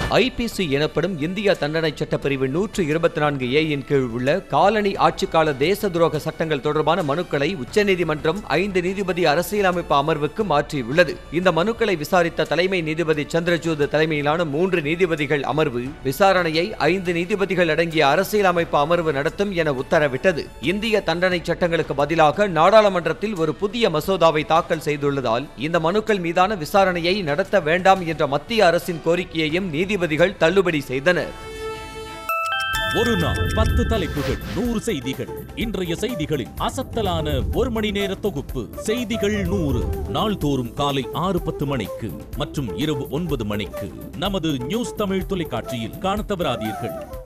IBC எனப்படும் இந்திய தண்டனை சட்டப்பிரிவு நூற்று இருபத்தி நான்கு ஏயின் கீழ் உள்ள காலனி ஆட்சிக்கால தேச துரோக சட்டங்கள் தொடர்பான மனுக்களை உச்சநீதிமன்றம் ஐந்து நீதிபதி அரசியலமைப்பு அமர்வுக்கு மாற்றியுள்ளது இந்த மனுக்களை விசாரித்த தலைமை நீதிபதி சந்திரசூட் தலைமையிலான மூன்று நீதிபதிகள் அமர்வு விசாரணையை ஐந்து நீதிபதிகள் அடங்கிய அரசியலமைப்பு அமர்வு நடத்தும் என உத்தரவிட்டது இந்திய தண்டனை சட்டங்களுக்கு பதிலாக நாடாளுமன்றத்தில் ஒரு புதிய மசோதாவை தாக்கல் செய்துள்ளதால் இந்த மனுக்கள் மீதான விசாரணையை நடத்த வேண்டாம் என்ற மத்திய அரசின் கோரிக்கையையும் நீதிபதிகள் தள்ளுபடி செய்தனர் ஒரு நாள் பத்து தலைப்புகள் நூறு செய்திகள் இன்றைய செய்திகளின் அசத்தலான ஒரு மணி நேர தொகுப்பு செய்திகள் நூறு நாள்தோறும் காலை ஆறு பத்து மணிக்கு மற்றும் இரவு ஒன்பது மணிக்கு நமது நியூஸ் தமிழ் தொலைக்காட்சியில் காணத் தவறாதீர்கள்